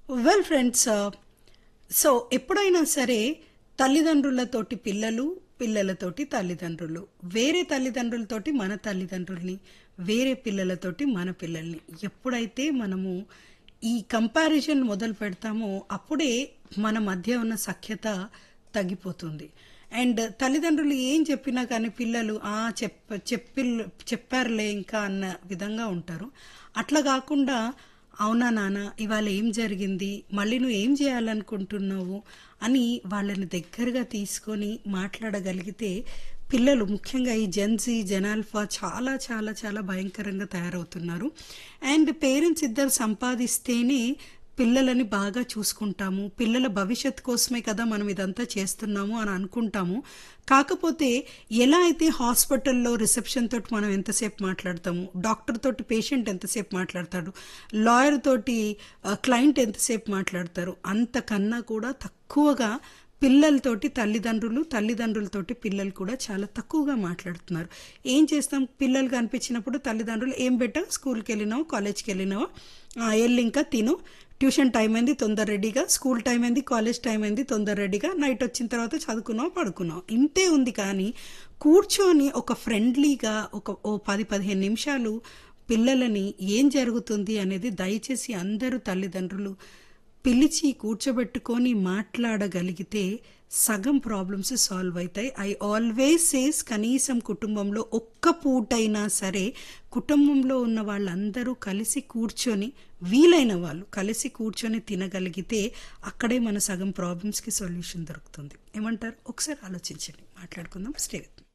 well friends so ఎప్పుడైనా సరే తల్లిదండ్రులతోటి పిల్లలు పిల్లలతోటి తల్లిదండ్రులు వేరే తల్లిదండ్రులతోటి మన తల్లిదండ్రుల్ని వేరే పిల్లలతోటి మన పిల్లల్ని ఎప్పుడైతే మనము ఈ కంపారిజన్ మొదలు పెడతామో అప్పుడే మన మధ్య ఉన్న సఖ్యత తగ్గిపోతుంది అండ్ తల్లిదండ్రులు ఏం చెప్పినా కానీ పిల్లలు ఆ చెప్ప చెప్పి చెప్పారులే ఇంకా అన్న విధంగా ఉంటారు అట్లా కాకుండా అవునా నాన్న ఇవాళ ఏం జరిగింది మళ్ళీ నువ్వు ఏం చేయాలనుకుంటున్నావు అని వాళ్ళని దగ్గరగా తీసుకొని మాట్లాడగలిగితే పిల్లలు ముఖ్యంగా ఈ జెన్సీ జనాల్ఫా చాలా చాలా చాలా భయంకరంగా తయారవుతున్నారు అండ్ పేరెంట్స్ ఇద్దరు సంపాదిస్తేనే పిల్లలని బాగా చూసుకుంటాము పిల్లల భవిష్యత్ కోసమే కదా మనం ఇదంతా చేస్తున్నాము అని అనుకుంటాము కాకపోతే ఎలా అయితే హాస్పిటల్లో రిసెప్షన్ తోటి మనం ఎంతసేపు మాట్లాడతాము డాక్టర్ తోటి పేషెంట్ ఎంతసేపు మాట్లాడతాడు లాయర్ తోటి క్లయింట్ ఎంతసేపు మాట్లాడతారు అంతకన్నా కూడా తక్కువగా పిల్లలతోటి తల్లిదండ్రులు తల్లిదండ్రులతోటి పిల్లలు కూడా చాలా తక్కువగా మాట్లాడుతున్నారు ఏం చేస్తాం పిల్లలు కనిపించినప్పుడు తల్లిదండ్రులు ఏం బెటర్ స్కూల్కి వెళ్ళినావు కాలేజ్కి వెళ్ళినావా వెళ్ళి ఇంకా తిను ట్యూషన్ టైం అయింది తొందర రెడీగా స్కూల్ టైం అయింది కాలేజ్ టైం అయింది తొందర రెడీగా నైట్ వచ్చిన తర్వాత చదువుకున్నావు పడుకున్నావు ఇంతే ఉంది కానీ కూర్చొని ఒక ఫ్రెండ్లీగా ఒక ఓ పది పదిహేను నిమిషాలు పిల్లలని ఏం జరుగుతుంది అనేది దయచేసి అందరూ తల్లిదండ్రులు పిలిచి కూర్చోబెట్టుకొని మాట్లాడగలిగితే సగం ప్రాబ్లమ్స్ సాల్వ్ అవుతాయి ఐ ఆల్వేస్ సేస్ కనీసం కుటుంబంలో ఒక్క పూటైనా సరే కుటుంబంలో ఉన్న వాళ్ళందరూ కలిసి కూర్చొని వీలైన వాళ్ళు కలిసి కూర్చొని తినగలిగితే అక్కడే మన సగం ప్రాబ్లమ్స్కి సొల్యూషన్ దొరుకుతుంది ఏమంటారు ఒకసారి ఆలోచించండి మాట్లాడుకుందాం స్టే విత్